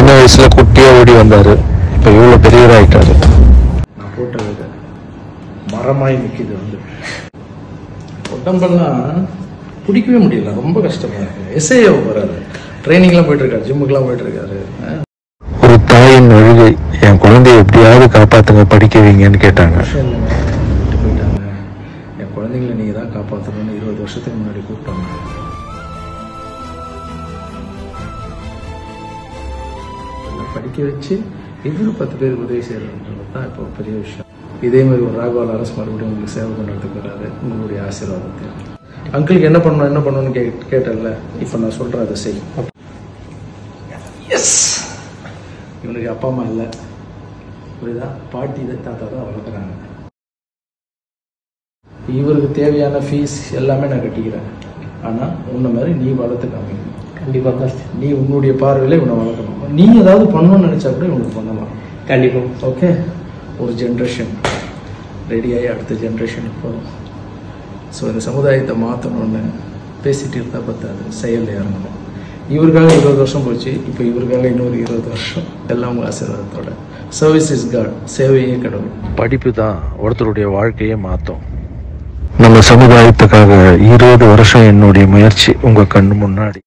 சின்ன வயசுல குட்டியா ஓடி வந்தாரு இப்ப இவ்வளவு பெரியவராயிட்டாரு நான் போட்ட விதை மரமாய் நிற்கிது வந்து உடம்பெல்லாம் பிடிக்கவே முடியல ரொம்ப கஷ்டமா இருக்கு எஸ்ஐஓ போறாரு ட்ரைனிங்லாம் போயிட்டு இருக்காரு ஜிம்முக்கெல்லாம் போயிட்டு இருக்காரு அஹ் ஒரு தாயின் அழுகை என் குழந்தைய எப்படியாவது காப்பாத்துங்க படிக்க வைங்கன்னு கேட்டாங்க வருஷம் இல்லைங்க விட்டு போயிட்டாங்க என் குழந்தைங்கள நீங்க தான் காப்பாற்றணும்னு இருபது வருஷத்துக்கு முன்னாடி கூப்பிட்டாங்க எல்லாம் படிக்க வச்சு இன்னும் பத்து பேருக்கு உதவி செய்யறதுன்றது தான் இப்போ பெரிய விஷயம் இதே மாதிரி ஒரு ராகவால் அரசு மறுபடியும் உங்களுக்கு சேவை பண்ணுறதுக்கு வராது உங்களுடைய ஆசீர்வாதத்தை அங்கிளுக்கு என்ன பண்ணணும் என்ன பண்ணணும்னு கே கேட்டல இப்போ நான் சொல்கிறேன் அதை செய் எஸ் இவனுக்கு அப்பா அம்மா இல்லை புரியுதா பாட்டி தான் தாத்தா தான் வளர்க்குறாங்க இவருக்கு தேவையான ஃபீஸ் எல்லாமே நான் கட்டிக்கிறேன் ஆனால் உன்ன மாதிரி நீ வளர்த்து காமிக்கணும் கண்டிப்பாக நீ உன்னுடைய பார்வையில் இவனை வளர்க்கணும் நீ ஏதாவது பண்ணணும்னு நினச்சா கூட இவனுக்கு பண்ணலாம் கண்டிப்பாக ஓகே ஒரு ஜென்ரேஷன் ரெடியாகி அடுத்த ஜென்ரேஷனுக்கு போகும் ஸோ இந்த சமுதாயத்தை மாற்றணும்னு பேசிட்டு இருந்தால் பத்தாது செயலில் இறங்கணும் இவருக்காக இருபது வருஷம் போச்சு இப்போ இவருக்காக இன்னொரு இருபது வருஷம் எல்லாம் உங்கள் ஆசீர்வாதத்தோட சர்வீஸ் இஸ் காட் சேவையே கடவுள் படிப்பு தான் ஒருத்தருடைய வாழ்க்கையை மாத்தும் நம்ம சமுதாயத்துக்காக இருபது வருஷம் என்னுடைய முயற்சி உங்க கண்ணு முன்னாடி